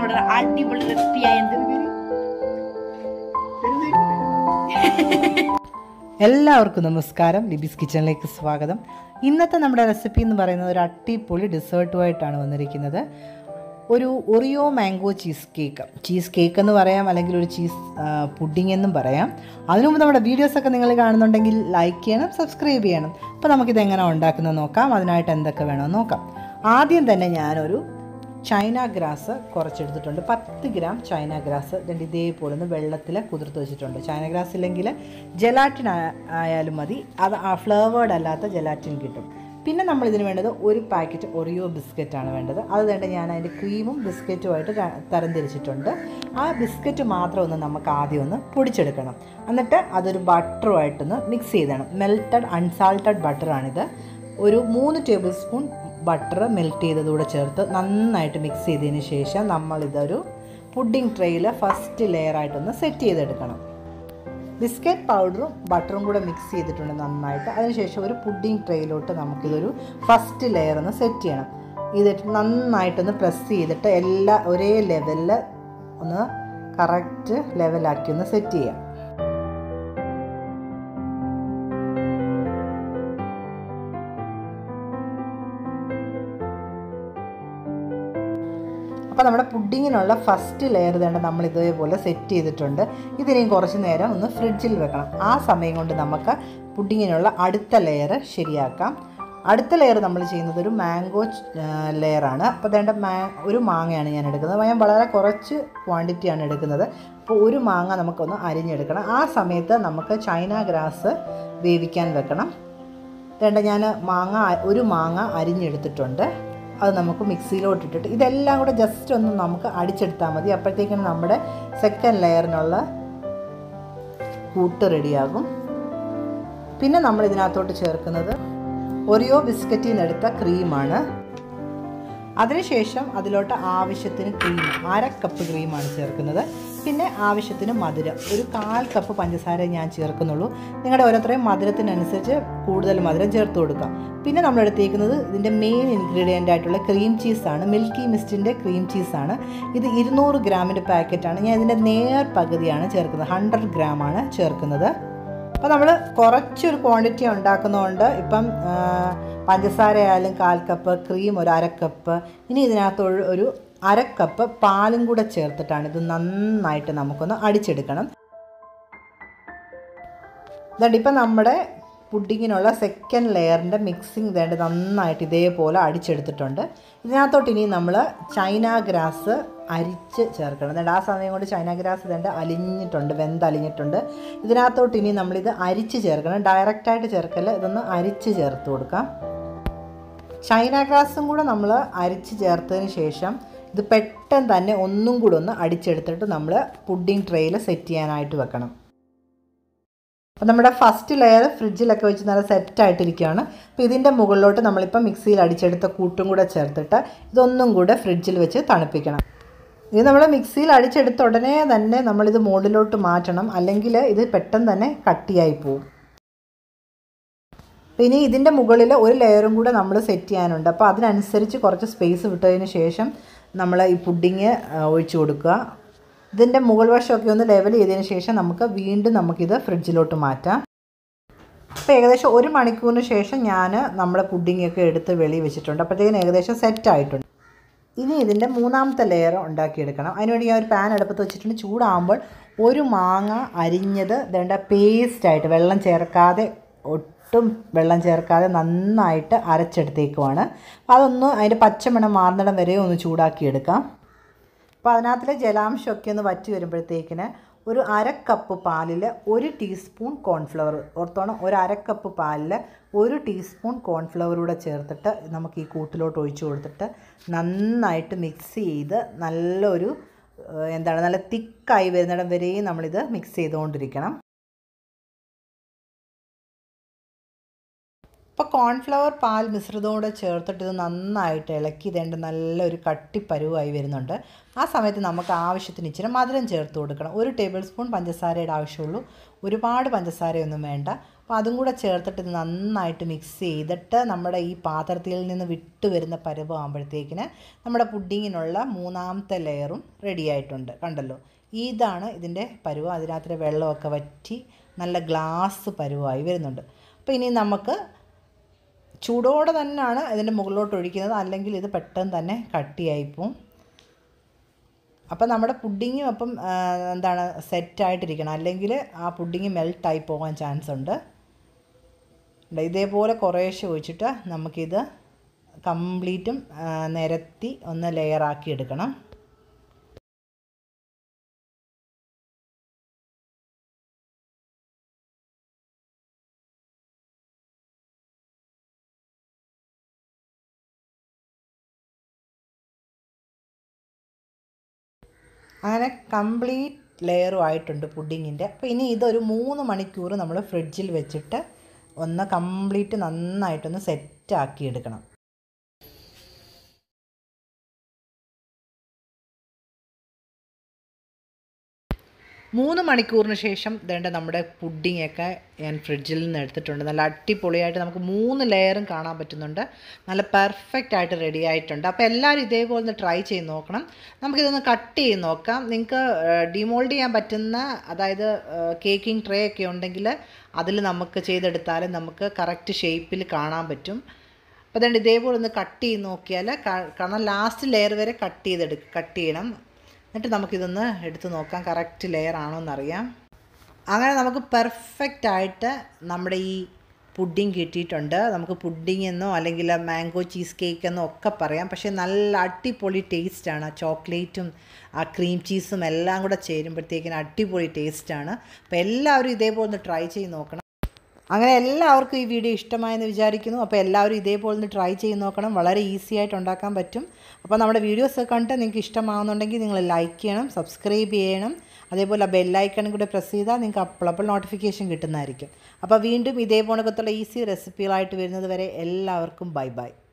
വളരെ അടിപൊളി റെസിപ്പിയായ എന്ത് എല്ലാവർക്കും നമസ്കാരം ലിബിസ് കിച്ചണിലേക്ക് സ്വാഗതം ഇന്നത്തെ നമ്മുടെ റെസിപ്പി എന്ന് പറയുന്നത് ഒരു അടിപൊളി ഡെസേർട്ടുമായിട്ടാണ് വന്നിരിക്കുന്നത് ഒരു Oreo mango cheesecake cheesecake എന്ന് പറയാം അല്ലെങ്കിൽ ഒരു ചീസ് പുഡിംഗ് എന്നും പറയാം അതിനു മുമ്പ് നമ്മുടെ വീഡിയോസൊക്കെ നിങ്ങൾ കാണുന്നുണ്ടെങ്കിൽ ലൈക്ക് ചെയ്യണം സബ്സ്ക്രൈബ് ചെയ്യണം അപ്പോൾ നമുക്കിത് എങ്ങനെ ഉണ്ടാക്കുന്നത് നോക്കാം അതിനായിട്ട് എന്തൊക്കെ വേണമെന്ന് നോക്കാം ആദ്യം തന്നെ ഞാനൊരു ചൈന ഗ്രാസ് കുറച്ചെടുത്തിട്ടുണ്ട് പത്ത് ഗ്രാം ചൈന ഗ്രാസ് രണ്ട് ഇതേപോലെ ഒന്ന് വെള്ളത്തിൽ കുതിർത്ത് വെച്ചിട്ടുണ്ട് ചൈന ഗ്രാസ് ഇല്ലെങ്കിൽ ജലാറ്റിൻ ആയാലും മതി അത് ആ ഫ്ലേവേർഡ് അല്ലാത്ത ജലാറ്റിൻ കിട്ടും പിന്നെ നമ്മൾ ഇതിന് വേണ്ടത് ഒരു പാക്കറ്റ് ഒറിയോ ബിസ്ക്കറ്റാണ് വേണ്ടത് അത് വേണ്ട ഞാൻ അതിൻ്റെ ക്രീമും ബിസ്ക്കറ്റുമായിട്ട് ര- തരംതിരിച്ചിട്ടുണ്ട് ആ ബിസ്ക്കറ്റ് മാത്രം ഒന്ന് നമുക്ക് ആദ്യം ഒന്ന് പൊടിച്ചെടുക്കണം എന്നിട്ട് അതൊരു ബട്ടറുമായിട്ടൊന്ന് മിക്സ് ചെയ്തണം മെൽറ്റഡ് അൺസാൾട്ടഡ് ബട്ടറാണിത് ഒരു മൂന്ന് ടേബിൾ സ്പൂൺ ബട്ടർ മെൽറ്റ് ചെയ്തതുകൂടെ ചേർത്ത് നന്നായിട്ട് മിക്സ് ചെയ്തതിന് ശേഷം നമ്മളിതൊരു പുഡിംഗ് ട്രെയിൽ ഫസ്റ്റ് ലെയറായിട്ടൊന്ന് സെറ്റ് ചെയ്തെടുക്കണം ബിസ്ക്കറ്റ് പൗഡറും ബട്ടറും കൂടെ മിക്സ് ചെയ്തിട്ടുണ്ട് നന്നായിട്ട് അതിനുശേഷം ഒരു പുഡിംഗ് ട്രെയിലോട്ട് നമുക്കിതൊരു ഫസ്റ്റ് ലെയർ ഒന്ന് സെറ്റ് ചെയ്യണം ഇതിട്ട് നന്നായിട്ടൊന്ന് പ്രസ് ചെയ്തിട്ട് എല്ലാ ഒരേ ലെവലിൽ ഒന്ന് കറക്റ്റ് ലെവലാക്കി ഒന്ന് സെറ്റ് ചെയ്യാം അപ്പോൾ നമ്മുടെ പുഡിങ്ങിനുള്ള ഫസ്റ്റ് ലെയർ വേണ്ട നമ്മൾ ഇതേപോലെ സെറ്റ് ചെയ്തിട്ടുണ്ട് ഇതിനെയും കുറച്ച് നേരം ഒന്ന് ഫ്രിഡ്ജിൽ വെക്കണം ആ സമയം കൊണ്ട് നമുക്ക് പുഡിങ്ങിനുള്ള അടുത്ത ലെയർ ശരിയാക്കാം അടുത്ത ലെയർ നമ്മൾ ചെയ്യുന്നത് ഒരു മാംഗോ ലെയറാണ് അപ്പോൾ വേണ്ട മാ ഒരു മാങ്ങയാണ് ഞാൻ എടുക്കുന്നത് ഞാൻ വളരെ കുറച്ച് ക്വാണ്ടിറ്റിയാണ് എടുക്കുന്നത് അപ്പോൾ ഒരു മാങ്ങ നമുക്കൊന്ന് അരിഞ്ഞെടുക്കണം ആ സമയത്ത് നമുക്ക് ചൈന ഗ്രാസ് വേവിക്കാൻ വെക്കണം വേണ്ട ഞാൻ മാങ്ങ ഒരു മാങ്ങ അരിഞ്ഞെടുത്തിട്ടുണ്ട് അത് നമുക്ക് മിക്സിയിലോട്ട് ഇട്ടിട്ട് ഇതെല്ലാം കൂടെ ജസ്റ്റ് ഒന്ന് നമുക്ക് അടിച്ചെടുത്താൽ മതി അപ്പോഴത്തേക്കും നമ്മുടെ സെക്കൻഡ് ലെയറിനുള്ള കൂട്ട് റെഡിയാകും പിന്നെ നമ്മൾ ഇതിനകത്തോട്ട് ചേർക്കുന്നത് ഒറിയോ ബിസ്ക്കറ്റിൽ നിന്ന് എടുത്ത ക്രീമാണ് അതിനുശേഷം അതിലോട്ട് ആവശ്യത്തിന് ക്രീം അര കപ്പ് ക്രീമാണ് ചേർക്കുന്നത് പിന്നെ ആവശ്യത്തിന് മധുരം ഒരു കാൽ കപ്പ് പഞ്ചസാര ഞാൻ ചേർക്കുന്നുള്ളൂ നിങ്ങളുടെ ഓരോരുത്തരെയും മധുരത്തിനനുസരിച്ച് കൂടുതൽ മധുരം ചേർത്ത് കൊടുക്കാം പിന്നെ നമ്മൾ എടുത്തേക്കുന്നത് ഇതിൻ്റെ മെയിൻ ഇൻഗ്രീഡിയൻ്റ് ആയിട്ടുള്ള ക്രീം ചീസാണ് മിൽക്കി മിസ്റ്റിൻ്റെ ക്രീം ചീസാണ് ഇത് ഇരുന്നൂറ് ഗ്രാമിൻ്റെ പാക്കറ്റാണ് ഞാൻ ഇതിൻ്റെ നേർ പകുതിയാണ് ചേർക്കുന്നത് ഹൺഡ്രഡ് ഗ്രാമാണ് ചേർക്കുന്നത് അപ്പോൾ നമ്മൾ കുറച്ചൊരു ക്വാണ്ടിറ്റി ഉണ്ടാക്കുന്നതുകൊണ്ട് ഇപ്പം ആ, പഞ്ചസാര ആയാലും കാൽ കപ്പ് ക്രീം ഒരു അര കപ്പ് ഇനി ഇതിനകത്ത് ഒരു- ഒരു അര കപ്പ് പാലും കൂടെ ചേർത്തിട്ടാണ് ഇത് നന്നായിട്ട് നമുക്കൊന്ന് അടിച്ചെടുക്കണം ഇതുണ്ട് ഇപ്പം നമ്മുടെ പുഡിങ്ങിനുള്ള സെക്കൻഡ് ലെയറിൻ്റെ മിക്സിങ് വേണ്ട നന്നായിട്ട് ഇതേപോലെ അടിച്ചെടുത്തിട്ടുണ്ട് ഇതിനകത്തോട്ട് ഇനി നമ്മൾ ചൈന ഗ്രാസ് അരിച്ച് ചേർക്കണം അതുകൊണ്ട് ആ സമയം കൊണ്ട് ചൈന ഗ്രാസ് ഇതേണ്ട അലിഞ്ഞിട്ടുണ്ട് വെന്തലിഞ്ഞിട്ടുണ്ട് ഇതിനകത്തോട്ട് ഇനി നമ്മളിത് അരിച്ച് ചേർക്കണം ഡയറക്റ്റായിട്ട് ചേർക്കല്ല ഇതൊന്ന് അരിച്ച് ചേർത്ത് കൊടുക്കാം ചൈന ഗ്രാസും കൂടെ നമ്മൾ അരിച്ച് ചേർത്തതിന് ശേഷം ഇത് പെട്ടെന്ന് തന്നെ ഒന്നും കൂടെ ഒന്ന് അടിച്ചെടുത്തിട്ട് നമ്മൾ പുഡിംഗ് ട്രെയിൽ സെറ്റ് ചെയ്യാനായിട്ട് വെക്കണം അപ്പോൾ നമ്മുടെ ഫസ്റ്റ് ലെയർ ഫ്രിഡ്ജിലൊക്കെ വെച്ച് നല്ല സെറ്റായിട്ടിരിക്കുകയാണ് അപ്പോൾ ഇതിൻ്റെ മുകളിലോട്ട് നമ്മളിപ്പോൾ മിക്സിയിൽ അടിച്ചെടുത്ത കൂട്ടും കൂടെ ചേർത്തിട്ട് ഇതൊന്നും കൂടെ ഫ്രിഡ്ജിൽ വെച്ച് തണുപ്പിക്കണം ഇത് നമ്മൾ മിക്സിയിൽ അടിച്ചെടുത്ത ഉടനെ തന്നെ നമ്മളിത് മുകളിലോട്ട് മാറ്റണം അല്ലെങ്കിൽ ഇത് പെട്ടെന്ന് തന്നെ കട്ടിയായി പോകും പിന്നെ ഇതിൻ്റെ മുകളിൽ ഒരു ലെയറും കൂടെ നമ്മൾ സെറ്റ് ചെയ്യാനുണ്ട് അപ്പോൾ അതിനനുസരിച്ച് കുറച്ച് സ്പേസ് വിട്ടതിന് ശേഷം നമ്മൾ ഈ പുഡിങ് ഒഴിച്ചു കൊടുക്കുക ഇതിൻ്റെ മുകൾ വശമൊക്കെ ഒന്ന് ലെവൽ ചെയ്തതിന് ശേഷം നമുക്ക് വീണ്ടും നമുക്കിത് ഫ്രിഡ്ജിലോട്ട് മാറ്റാം അപ്പോൾ ഏകദേശം ഒരു മണിക്കൂറിന് ശേഷം ഞാൻ നമ്മുടെ പുഡിങ്ങൊക്കെ എടുത്ത് വെളിയിൽ വെച്ചിട്ടുണ്ട് അപ്പോഴത്തേക്കിന് ഏകദേശം സെറ്റ് ആയിട്ടുണ്ട് ഇനി ഇതിൻ്റെ മൂന്നാമത്തെ ലെയർ ഉണ്ടാക്കിയെടുക്കണം അതിനുവേണ്ടി ഞാൻ ഒരു പാൻ അടുപ്പത്ത് വെച്ചിട്ടുണ്ട് ചൂടാകുമ്പോൾ ഒരു മാങ്ങ അരിഞ്ഞത് വേണ്ട പേസ്റ്റായിട്ട് വെള്ളം ചേർക്കാതെ ഒട്ടും വെള്ളം ചേർക്കാതെ നന്നായിട്ട് അരച്ചെടുത്തേക്കുവാണ് അപ്പോൾ അതൊന്ന് അതിൻ്റെ പച്ചമണം മാറുന്നിടം വരെ ഒന്ന് ചൂടാക്കിയെടുക്കാം അപ്പോൾ അതിനകത്തിലെ ജലാംശമൊക്കെ ഒന്ന് വറ്റി വരുമ്പോഴത്തേക്കിന് ഒരു അര കപ്പ് പാലിൽ ഒരു ടീസ്പൂൺ കോൺഫ്ലവർ ഓർത്തോണം ഒരു അര കപ്പ് പാലിൽ ഒരു ടീസ്പൂൺ കോൺഫ്ലവർ കൂടെ ചേർത്തിട്ട് നമുക്ക് ഈ കൂട്ടിലോട്ട് ഒഴിച്ചു കൊടുത്തിട്ട് നന്നായിട്ട് മിക്സ് ചെയ്ത് നല്ലൊരു ഏഹ്, എന്താണ് നല്ല തിക്കായി വരുന്നിടം വരെയും നമ്മളിത് മിക്സ് ചെയ്തുകൊണ്ടിരിക്കണം അപ്പോൾ കോൺഫ്ലവർ പാൽ മിശ്രിതത്തോടെ ചേർത്തിട്ട് ഇത് നന്നായിട്ട് ഇളക്കി ഇതേണ്ട നല്ലൊരു കട്ടിപ്പരുവായി വരുന്നുണ്ട് ആ സമയത്ത് നമുക്ക് ആവശ്യത്തിന് ഇച്ചിരി മധുരം ചേർത്ത് കൊടുക്കണം ഒരു ടേബിൾ സ്പൂൺ പഞ്ചസാരയുടെ ആവശ്യമുള്ളൂ ഒരുപാട് പഞ്ചസാരയൊന്നും വേണ്ട അപ്പോൾ അതും കൂടെ ചേർത്തിട്ട് ഇത് നന്നായിട്ട് മിക്സ് ചെയ്തിട്ട് നമ്മുടെ ഈ പാത്രത്തിൽ നിന്ന് വിട്ട് വരുന്ന പരുവമാകുമ്പോഴത്തേക്കിന് നമ്മുടെ പുഡിങ്ങിനുള്ള മൂന്നാമത്തെ ലെയറും റെഡി ആയിട്ടുണ്ട് കണ്ടല്ലോ ഇതാണ് ഇതിൻ്റെ പരുവം അതിനകത്തിലെ വെള്ളമൊക്കെ വറ്റി നല്ല ഗ്ലാസ് പരുവമായി വരുന്നുണ്ട് അപ്പോൾ ഇനി നമുക്ക് ചൂടോടെ തന്നെയാണ് ഇതിൻ്റെ മുകളിലോട്ട് ഒഴിക്കുന്നത് അല്ലെങ്കിൽ ഇത് പെട്ടെന്ന് തന്നെ കട്ടിയായിപ്പോവും അപ്പം നമ്മുടെ പുഡിങ്ങും അപ്പം ആ, എന്താണ് സെറ്റായിട്ടിരിക്കണം അല്ലെങ്കിൽ ആ പുഡിങ് മെൽട്ടായി പോകാൻ ചാൻസ് ഉണ്ട് ദേ ഇതേപോലെ കുറേശ്ശെ ഒഴിച്ചിട്ട് നമുക്കിത് കംപ്ലീറ്റും ആ, നിരത്തി ഒന്ന് ലെയറാക്കി എടുക്കണം അങ്ങനെ കംപ്ലീറ്റ് ലെയറും ആയിട്ടുണ്ട് പുഡിങ്ങിൻ്റെ അപ്പോൾ ഇനി ഇതൊരു മൂന്ന് മണിക്കൂർ നമ്മൾ ഫ്രിഡ്ജിൽ വെച്ചിട്ട് ഒന്ന് കംപ്ലീറ്റ് നന്നായിട്ടൊന്ന് സെറ്റാക്കി എടുക്കണം മൂന്ന് മണിക്കൂറിന് ശേഷം വേണ്ട നമ്മുടെ പുഡിങ്ങൊക്കെ ഞാൻ ഫ്രിഡ്ജിൽ നിന്ന് എടുത്തിട്ടുണ്ട് നല്ല അടിപൊളിയായിട്ട് നമുക്ക് മൂന്ന് ലെയറും കാണാൻ പറ്റുന്നുണ്ട് നല്ല പെർഫെക്റ്റ് ആയിട്ട് റെഡി ആയിട്ടുണ്ട് അപ്പോൾ എല്ലാവരും ഇതേപോലെ ഒന്ന് ട്രൈ ചെയ്ത് നോക്കണം നമുക്കിതൊന്ന് കട്ട് ചെയ്ത് നോക്കാം നിങ്ങൾക്ക് ഡിമോൾഡ് ചെയ്യാൻ പറ്റുന്ന അതായത് കേക്കിംഗ് ട്രേ ഒക്കെ ഉണ്ടെങ്കിൽ അതിൽ നമുക്ക് ചെയ്തെടുത്താലും നമുക്ക് കറക്റ്റ് ഷേപ്പിൽ കാണാൻ പറ്റും അപ്പോൾ അതുകൊണ്ട് ഇതേപോലെ ഒന്ന് കട്ട് ചെയ്ത് നോക്കിയാൽ ക- കാരണം ലാസ്റ്റ് ലെയർ വരെ കട്ട് ചെയ്തെടു കട്ട് ചെയ്യണം എന്നിട്ട് നമുക്കിതൊന്ന് എടുത്ത് നോക്കാം കറക്റ്റ് ലെയർ ആണോ എന്നറിയാം അങ്ങനെ നമുക്ക് പെർഫെക്റ്റ് ആയിട്ട് നമ്മുടെ ഈ പുഡിങ് കിട്ടിയിട്ടുണ്ട് നമുക്ക് പുഡിംഗ് എന്നോ അല്ലെങ്കിൽ മാംഗോ ചീസ് കേക്ക് എന്നോ ഒക്കെ പറയാം പക്ഷേ നല്ല അടിപൊളി ടേസ്റ്റാണ് ആ ചോക്ലേറ്റും ആ ക്രീം ചീസും എല്ലാം കൂടെ ചേരുമ്പോഴത്തേക്കിന് അടിപൊളി ടേസ്റ്റാണ് അപ്പോൾ എല്ലാവരും ഇതേപോലെ ഒന്ന് ട്രൈ ചെയ്ത് നോക്കണം അങ്ങനെ എല്ലാവർക്കും ഈ വീഡിയോ ഇഷ്ടമായെന്ന് വിചാരിക്കുന്നു അപ്പോൾ എല്ലാവരും ഇതേപോലെ ഒന്ന് ട്രൈ ചെയ്ത് നോക്കണം വളരെ ഈസി ആയിട്ട് ഉണ്ടാക്കാൻ പറ്റും അപ്പോൾ നമ്മുടെ വീഡിയോസ് കണ്ട് നിങ്ങൾക്ക് ഇഷ്ടമാകുന്നുണ്ടെങ്കിൽ നിങ്ങൾ ലൈക്ക് ചെയ്യണം സബ്സ്ക്രൈബ് ചെയ്യണം അതേപോലെ ആ ബെല്ലൈക്കണും കൂടെ പ്രസ് ചെയ്താൽ നിങ്ങൾക്ക് അപ്പോഴപ്പോൾ നോട്ടിഫിക്കേഷൻ കിട്ടുന്നതായിരിക്കും അപ്പോൾ വീണ്ടും ഇതേപോലത്തുള്ള ഈസി റെസിപ്പികളായിട്ട് വരുന്നത് വരെ എല്ലാവർക്കും ബൈ ബൈ